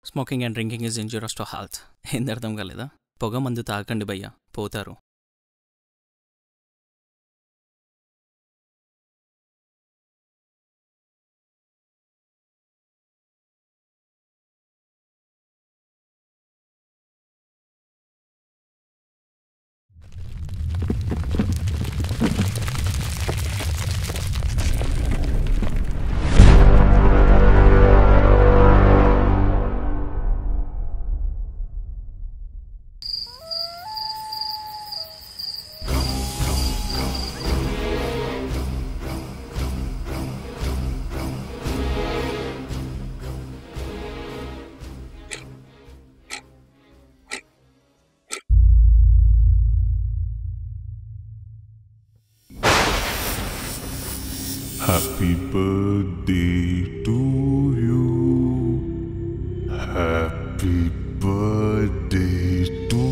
Smoking and drinking is injurious to health ఏంది అర్థం కాలేదా పొగ మందు తాగండి భయ్యా పోతారు Happy birthday to you. Happy birthday to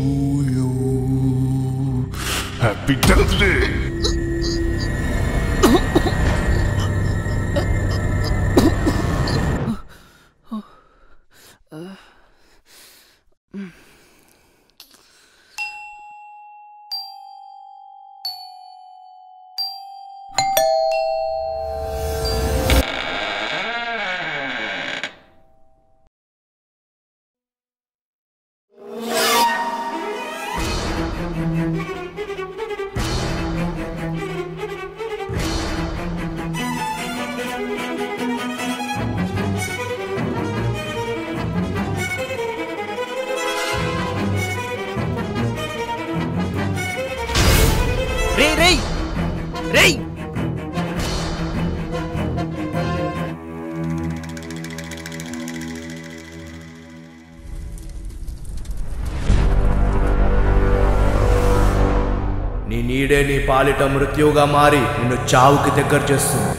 you. Happy birthday. రే రేయ్ రేయ్ నీ నీడే నీ పాలిట మృత్యువుగా మారి నిన్ను చావుకి దగ్గర చేస్తుంది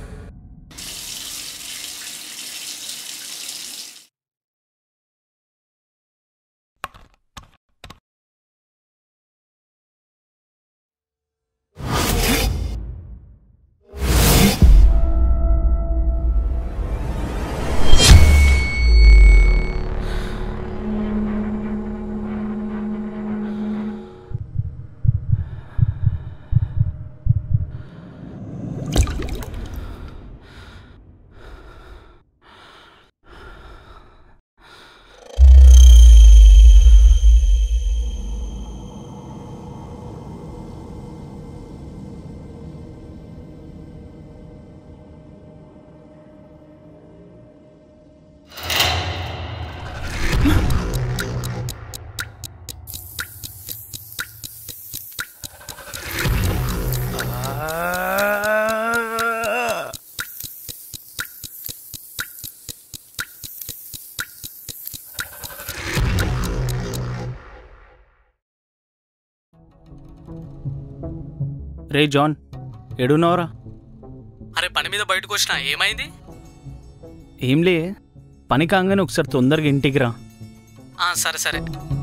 రే జాన్ ఎడున్నావురా అరే పని మీద బయటకు వచ్చినా ఏమైంది ఏంలే పని కాగానే ఒకసారి తొందరగా ఇంటికి రా ఆ, సరే సరే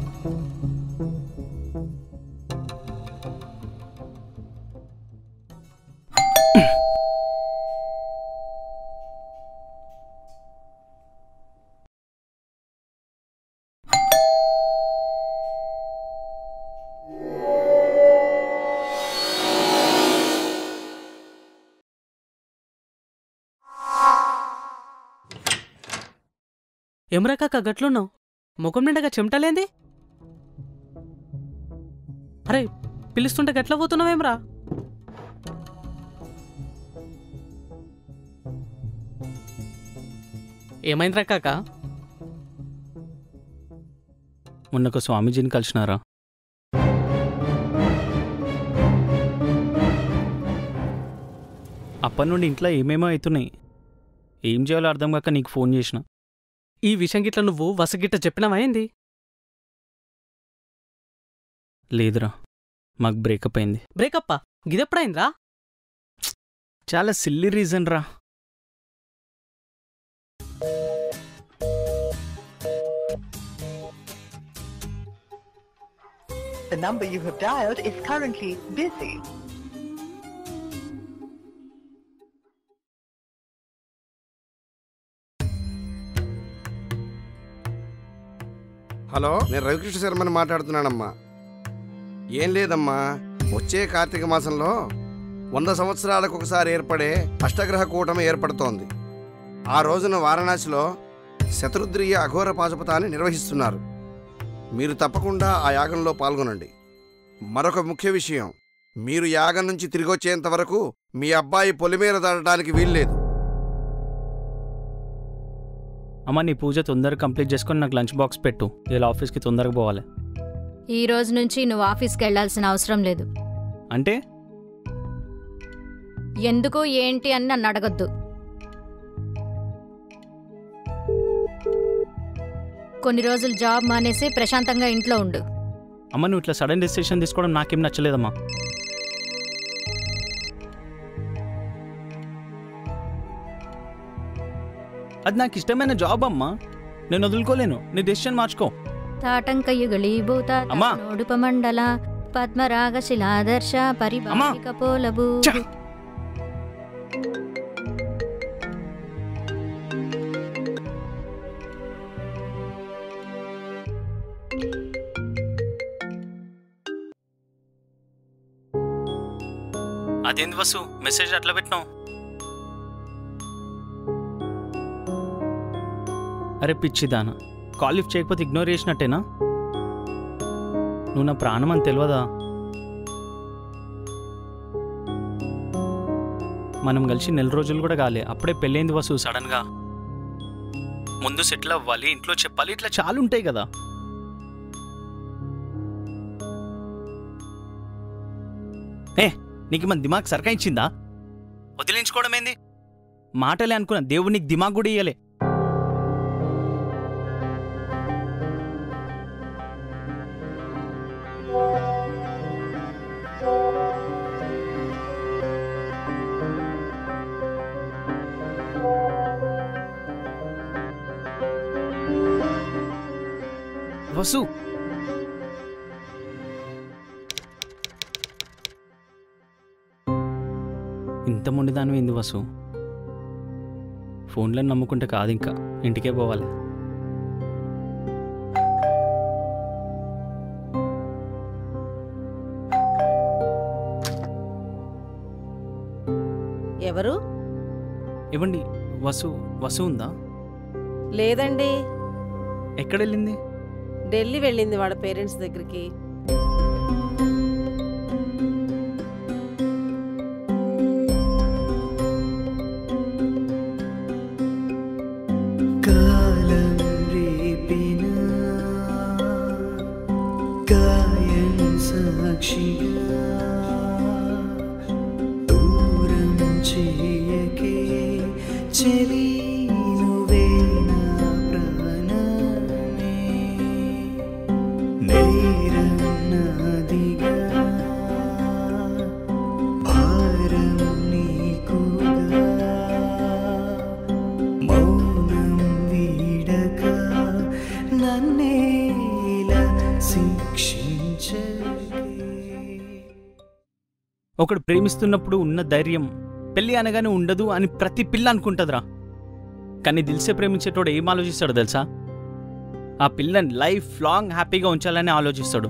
ఏమరా కాక గట్లున్నావు ముఖం నిండగా చెమటలేంది అరే పిలుస్తుంటే గట్ల పోతున్నావేమ్రా ఏమైందిరా కాక మొన్న ఒక స్వామీజీని కలిసినారా అప్పటి నుండి ఇంట్లో ఏమేమో అవుతున్నాయి ఏం చేయాలో అర్థం కాక నీకు ఫోన్ చేసిన ఈ విషయం గిట్ల నువ్వు వసగిట్ట చెప్పినావా ఏంది లేదురా మాకు బ్రేకప్ అయింది బ్రేకప్పా గిదెప్పుడైందిరా చాలా సిల్లీ రీజన్ రా The number you have dialed is currently busy. Hello నేను రవికృష్ణ శర్మని మాట్లాడుతున్నానమ్మా ఏం లేదమ్మా వచ్చే కార్తీక మాసంలో వంద సంవత్సరాలకు ఒకసారి ఏర్పడే అష్టగ్రహ కూటమి ఏర్పడుతోంది ఆ రోజున వారణాసిలో శతరుద్రీయ అఘోర పాశుపతాన్ని నిర్వహిస్తున్నారు మీరు తప్పకుండా ఆ యాగంలో పాల్గొనండి మరొక ముఖ్య విషయం మీరు యాగం నుంచి తిరిగి వచ్చేంత వరకు మీ అబ్బాయి పొలిమేర దాటడానికి వీల్లేదు అమ్మ నీ పూజ తొందరగా కంప్లీట్ చేసుకొని నాకు లంచ్ బాక్స్ పెట్టు ఇలా ఆఫీస్కి తొందరగా పోవాలి ఈ రోజు నుంచి నువ్వు ఆఫీస్కి వెళ్ళాల్సిన అవసరం లేదు అంటే ఎందుకు ఏంటి అని నన్ను అడగొద్దు కొన్ని రోజులు జాబ్ మానేసి ప్రశాంతంగా ఇంట్లో ఉండు అమ్మ నువ్వు ఇట్లా సడన్ డెసిషన్ తీసుకోవడం నాకేం నచ్చలేదమ్మా అది నాకు ఇష్టమైన జాబ్ అమ్మా నేను వదులుకోలేను నీ డెసిషన్ మార్చుకో తాటంకయుగళీభూత అమ్మా. నోడుపమండల పద్మరాగ శిలాదర్శ పరిభావిక పోలభూ ఛ! అదేంది వసు మెసేజ్ అట్లా పెట్టినావు అరే పిచ్చిదానా కాల్ లిఫ్ట్ చేయకపోతే ఇగ్నోర్ చేసినట్టేనా నువ్వు నా ప్రాణం అని తెలియదా మనం కలిసి నెల రోజులు కూడా కాలే అప్పుడే పెళ్ళైంది వసు సడన్గా ముందు సెటిల్ అవ్వాలి ఇంట్లో చెప్పాలి ఇట్లా చాలా ఉంటాయి కదా ఏ నీకు మన దిమాగ్ సరకాయించిందా వదిలించుకోవడం ఏంది మాటలే అనుకున్నా దేవుడు నీకు దిమాగ్ కూడా ఇయ్యలే వసు ఇంత మొండిదాని ఏంది వసు ఫోన్లను నమ్ముకుంటే కాదు ఇంకా ఇంటికే పోవాలి ఎవరు ఇవ్వండి వసు వసు ఉందా లేదండి ఎక్కడ వెళ్ళింది ఢిల్లీ వెళ్ళింది వాళ్ళ పేరెంట్స్ దగ్గరికి కాలం రేపిన గాయం సాక్షిగా దూరం చేయకే చెలి నువ్వే నా ప్రాణమే నేరం నాదిగా భారం నీకుగా మౌనం వీడక నన్నేలా శిక్షించకే ఒకడు ప్రేమిస్తున్నప్పుడు ఉన్న ధైర్యం పెళ్ళి అనగానే ఉండదు అని ప్రతి పిల్ల అనుకుంటుందిరా కానీ దిల్సే ప్రేమించేటోడు ఏం ఆలోచిస్తాడు తెలుసా ఆ పిల్లని లైఫ్ లాంగ్ హ్యాపీగా ఉంచాలని ఆలోచిస్తాడు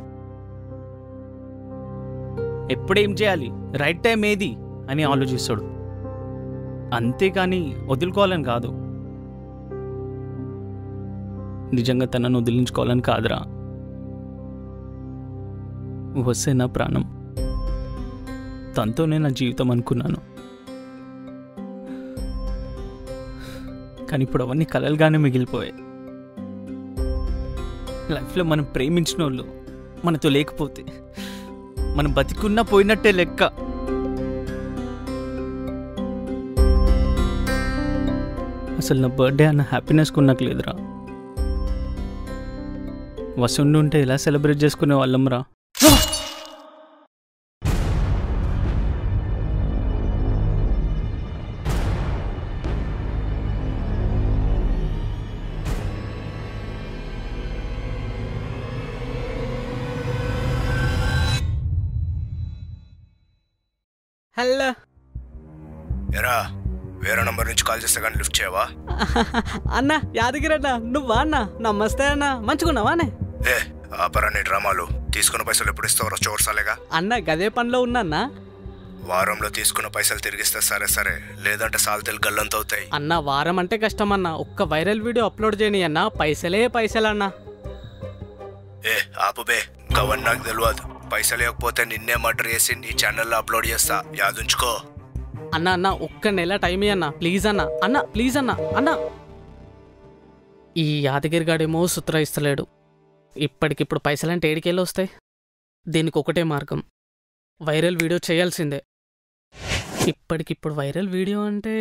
ఎప్పుడేం చేయాలి రైట్ టైం ఏది అని ఆలోచిస్తాడు అంతేకాని వదులుకోవాలని కాదు నిజంగా తనను వదిలించుకోవాలని కాదురా వస్తే నా ప్రాణం తనతోనే నా జీవితం అనుకున్నాను కానీ ఇప్పుడు అవన్నీ కలలుగానే మిగిలిపోయాయి లైఫ్లో మనం ప్రేమించిన వాళ్ళు మనతో లేకపోతే మనం బతికున్నా పోయినట్టే లెక్క అసలు నా బర్త్డే అన్న హ్యాపీనెస్ కొన్నకు లేదురా వసుండి ఉంటే ఎలా సెలబ్రేట్ చేసుకునే వాళ్ళం రా హలో ఎరా వేరే నంబర్ నుంచి కాల్ చేస్తే కానీ లిఫ్ట్ చేయవా అన్న యాదగిరి అన్న నువ్వా అన్న నమస్తే అన్న మంచుకున్నావా అనే ఏ ఆపరా నీ డ్రామాలు తీసుకున్న పైసలు ఎప్పుడు ఇస్తావరా చోర్సాలేగా అన్న గదే పనిలో ఉన్నా అన్న వారంలో తీసుకున్న పైసలు తిరిగిస్తే సరే సరే లేదంటే సాల్తీలు గల్లంత అవుతాయి అన్న వారం అంటే కష్టం అన్న ఒక్క వైరల్ వీడియో అప్లోడ్ చేయని అన్న పైసలే పైసలు అన్న ఏ ఆపుబే గవన్ నాకు తెలియదు పైసలు లేకపోతే నిన్నే మర్డర్ చేసి నీ ఛానల్లో అప్లోడ్ చేస్తా యాదుంచుకో అన్న అన్న ఒక్క నెల టైం ఇయ్యి అన్న ప్లీజ్ అన్న అన్న ప్లీజ్ అన్న అన్న ఈ యాదగిరి గాడేమో సుత్ర ఇస్తలేడు ఇప్పటికిప్పుడు పైసలంటే ఏడికెళ్ళి వస్తాయి దీనికి ఒకటే మార్గం వైరల్ వీడియో చేయాల్సిందే ఇప్పటికిప్పుడు వైరల్ వీడియో అంటే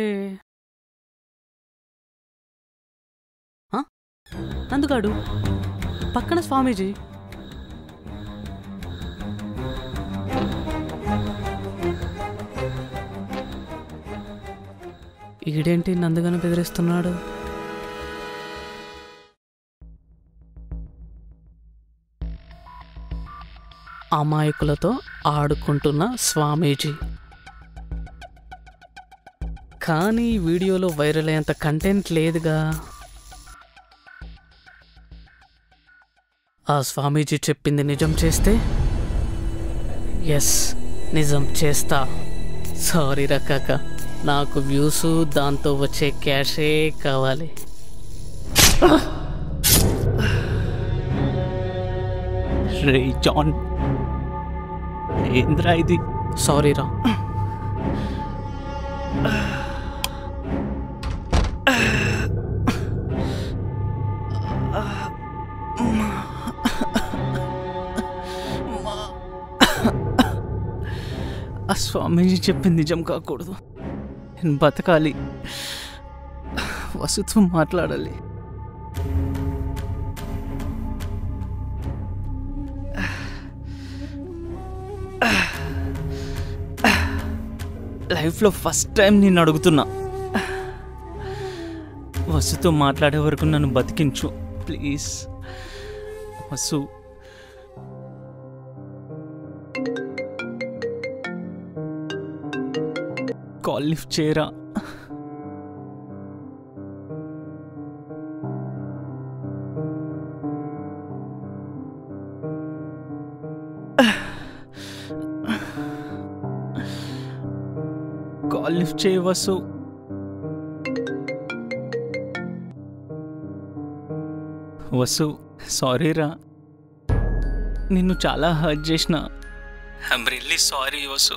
ఆ? నందుగాడు పక్కన స్వామీజీ ఈడేంటి నందుగాను బెదిరిస్తున్నాడు అమాయకులతో ఆడుకుంటున్న స్వామీజీ కానీ ఈ వీడియోలో వైరల్ అయ్యేంత కంటెంట్ లేదుగా ఆ స్వామీజీ చెప్పింది నిజం చేస్తే ఎస్ నిజం చేస్తా సారీ రకాక నాకు వ్యూస్ దాంతో వచ్చే క్యాషే కావాలి రే జాన్ ఏంద్రా ఇది సారీ రా ఆ స్వామీజీ చెప్పింది నిజం కాకూడదు నేను బతకాలి వసుతో మాట్లాడాలి లైఫ్లో ఫస్ట్ టైం నేను అడుగుతున్నా వసుతో మాట్లాడే వరకు నన్ను బతికించు ప్లీజ్ వసు కాల్ లిఫ్ట్ చేయరా కాల్ లిఫ్ట్ చేయవసు వసు సారీ రా నిన్ను చాలా హర్ట్ చేసిన ఐఎమ్ రియల్లీ సారీ వసు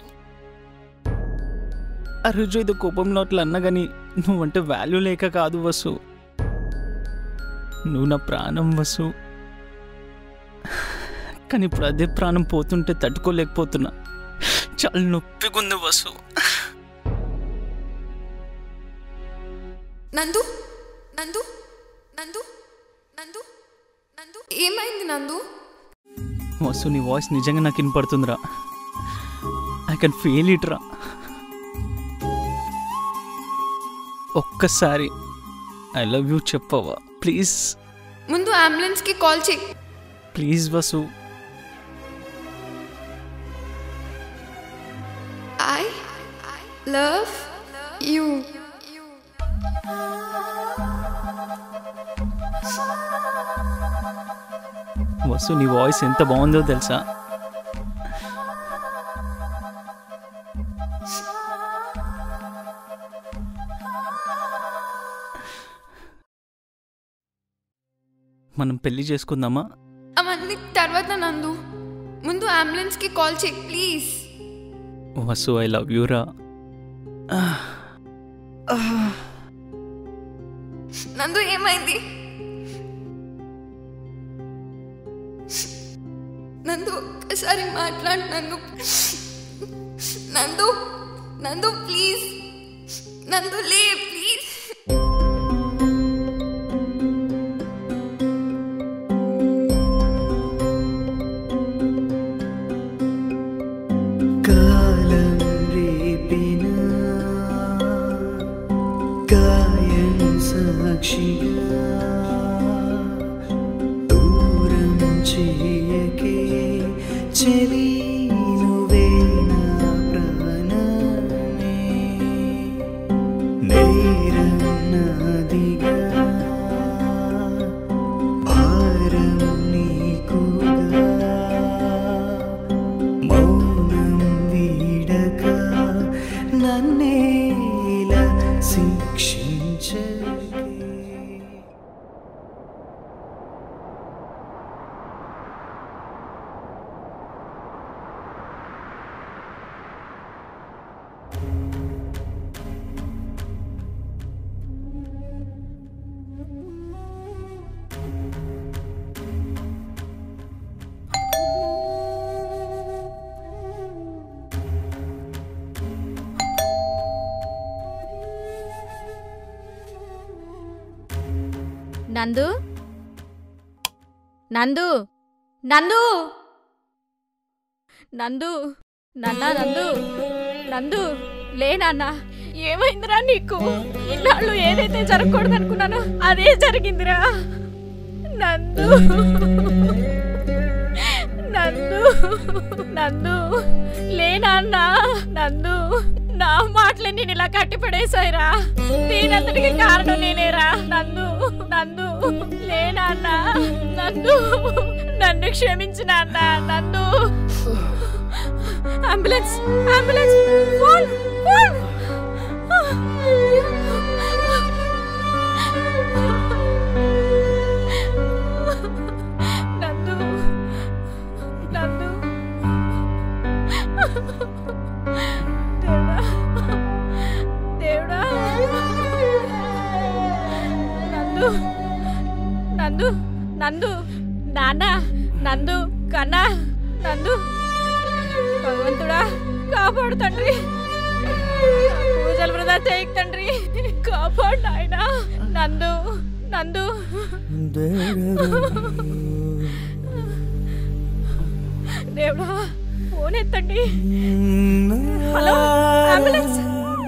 ఆ రోజు ఏదో కోపంలో అట్లా అన్నా కానీ నువ్వంటే వాల్యూ లేక కాదు వసు నువ్వు నా ప్రాణం వసు కానీ ఇప్పుడు అదే ప్రాణం పోతుంటే తట్టుకోలేకపోతున్నా చాలా నొప్పిగుంది వసు నందు నందు నందు నందు నందు ఏమైంది నందు వసు నీ వాయిస్ నిజంగా నాకు వినపడుతుందిరా ఐ కెన్ ఫీల్ ఇట్ రా ఒక్కసారి ఐ లవ్ యూ చెప్పవా ప్లీజ్ ముందు అంబులెన్స్కి కాల్ చేయి please Vasu I love you Vasu నీ వాయిస్ ఎంత బాగుందో తెలుసా మనం పెళ్లి చేసుకుందామా అవన్నీ తర్వాత నందు ముందు అంబులెన్స్కి కాల్ చేయి please Vasu I love you రా నందు ఏమైంది నందు ఒక్కసారి మాట్లాడు నందు నందు నందు ప్లీజ్ నందు లే ప్లీజ్ కాలం రేపిన గాయం సాక్షిగా దూరం చేయకే చెలి నువ్వే నా ప్రాణమే నేరం నాదిగా భారం నీ నందు నందు నందు నందు నన్నా నందు నందు లే నాన్న ఏమైందిరా నీకు ఇన్నాళ్ళు ఏదైతే జరగకూడదు అనుకున్నానో అదే జరిగిందిరా నందు నందు నందు లే నాన్న నందు నా మాటలు నేను ఇలా కట్టి పడేశాయిరా దీనంతటికి కారణం నేనేరా నందు నందు లే నాన్న నందు నన్ను క్షమించు నాన్న నందు అంబులెన్స్ అంబులెన్స్ ఫోన్ ఫోన్ నందు నందు దేవుడా దేవుడా నందు నందు నందు నాన్న నందు కన్నా నందు భగవంతుడా కాపాడు తండ్రి పూజలు వృధా చేయకు తండ్రి కాపాడు నాయనా నందు నందు దేవుడా ఫోన్ ఎత్తండి హలో అంబులెన్స్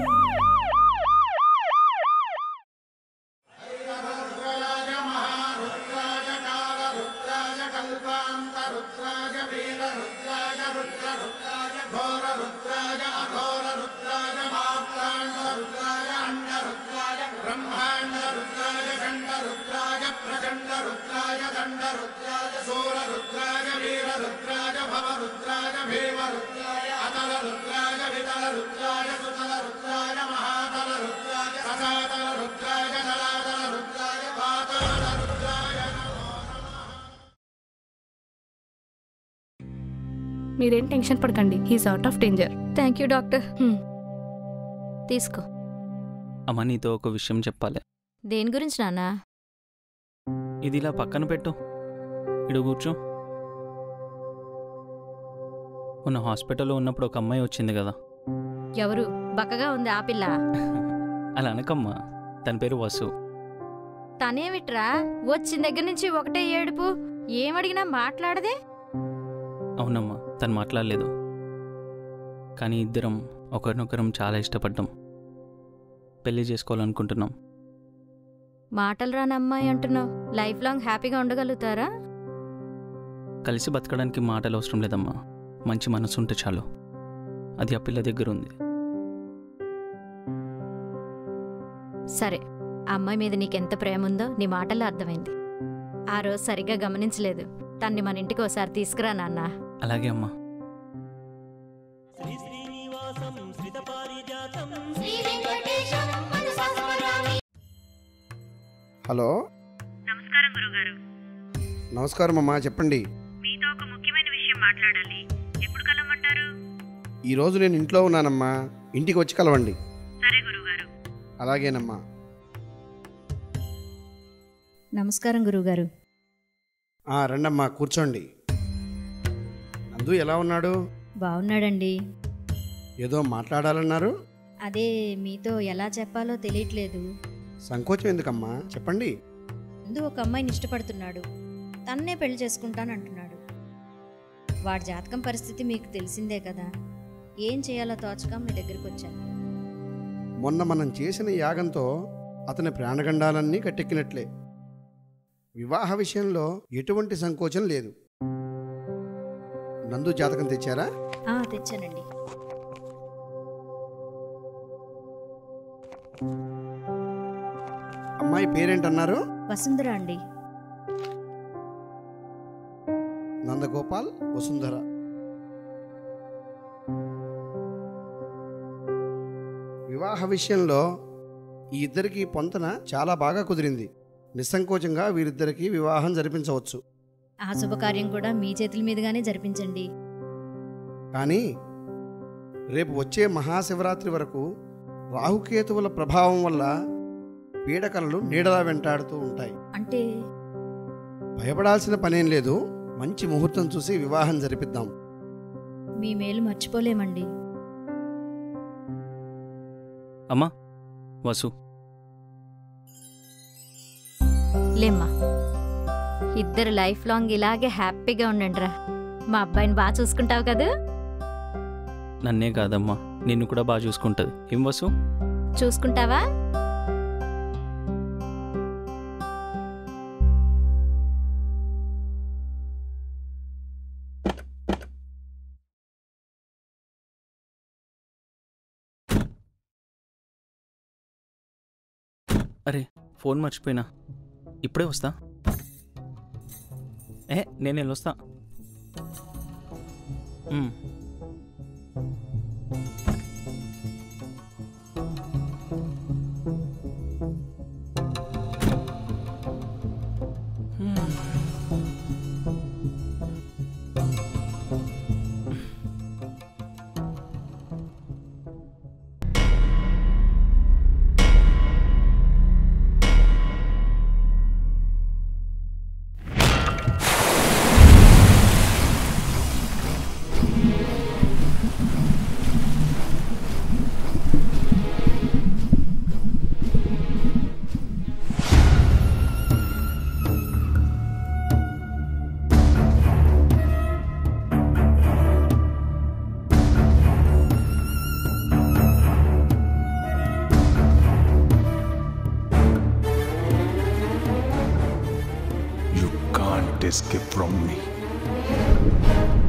మీరేం టెన్షన్ పడకండి he's out of danger thank you doctor తీసుకో అమ్మ నీతో ఒక విషయం చెప్పాలి దేని గురించి నాన్న ఇది ఇలా పక్కన పెట్టు ఇడు కూర్చో మొన్న హాస్పిటల్లో ఉన్నప్పుడు ఒక అమ్మాయి వచ్చింది కదా ఎవరు బక్కగా ఉంది ఆ పిల్ల అలా అనకమ్మా తన పేరు వసు తనేమిట్రా వచ్చిన దగ్గర నుంచి ఒకటే ఏడుపు ఏమడిగినా మాట్లాడదే అవునమ్మా తను మాట్లాడలేదు కానీ ఇద్దరం ఒకరినొకరం చాలా ఇష్టపడ్డాం పెళ్లి చేసుకోవాలనుకుంటున్నాం మాటలు రాని అమ్మాయి అంటున్నావు లైఫ్ లాంగ్ హ్యాపీగా ఉండగలుగుతారా కలిసి బతకడానికి మాటలు అవసరం లేదమ్మా మంచి మనసు ఉంటే చాలు అది ఆ పిల్ల దగ్గర ఉంది సరే ఆ అమ్మాయి మీద నీకెంత ప్రేమ ఉందో నీ మాటల్లో అర్థమైంది ఆ రోజు సరిగ్గా గమనించలేదు తన్ని మన ఇంటికి ఒకసారి తీసుకురా నాన్న అలాగే అమ్మా హలో నమస్కారం గురుగారు నమస్కారం అమ్మా చెప్పండి మీతో ఒక ముఖ్యమైన విషయం మాట్లాడాలి ఎప్పుడు కలవమంటారు ఈరోజు నేను ఇంట్లో ఉన్నానమ్మా ఇంటికి వచ్చి కలవండి సరే గురుగారు అలాగేనమ్మా నమస్కారం గురువుగారు ఆ, రండమ్మా కూర్చోండి నందు ఎలా ఉన్నాడు బాగున్నాడండి ఏదో మాట్లాడాలన్నారు అదే మీతో ఎలా చెప్పాలో తెలియట్లేదు సంకోచం ఎందుకమ్మా చెప్పండి ముందు ఒక అమ్మాయిని ఇష్టపడుతున్నాడు తన్నే పెళ్లి చేసుకుంటానంటున్నాడు వాడి జాతకం పరిస్థితి మీకు తెలిసిందే కదా ఏం చేయాలో తోచక మీ దగ్గరికి వచ్చాను మొన్న మనం చేసిన యాగంతో అతని ప్రాణగండాలన్నీ కట్టెక్కినట్లే వివాహ విషయంలో ఎటువంటి సంకోచం లేదు నందు జాతకం తెచ్చారా ఆ, తెచ్చానండి అమ్మాయి పేరేంటన్నారు వసుంధర అండి నందగోపాల్ వసుంధర వివాహ విషయంలో ఈ ఇద్దరికి పొంతన చాలా బాగా కుదిరింది నిస్సంకోచంగా వీరిద్దరికీ వివాహం జరిపించవచ్చు ఆ శుభకార్యం కూడా మీ చేతుల మీదుగానే జరిపించండి కానీ రేపు వచ్చే మహాశివరాత్రి వరకు రాహుకేతువుల ప్రభావం వల్ల పీడకలలు నీడలా వెంటాడుతూ ఉంటాయి అంటే భయపడాల్సిన పనేం లేదు మంచి ముహూర్తం చూసి వివాహం జరిపిద్దాం మీ మేలు మర్చిపోలేమండి అమ్మా వసు లేమ్మా ఇద్దరు లైఫ్ లాంగ్ ఇలాగే హ్యాపీగా ఉండండిరా మా అబ్బాయిని బాగా చూసుకుంటావు కదా నన్నే కాదమ్మా నిన్ను కూడా బాగా చూసుకుంటుంది ఏం వసు చూసుకుంటావా అరే ఫోన్ మర్చిపోయినా ఇప్పుడే వస్తా ఏ నేను వెళ్ళొస్తా మ్. You can't escape from me.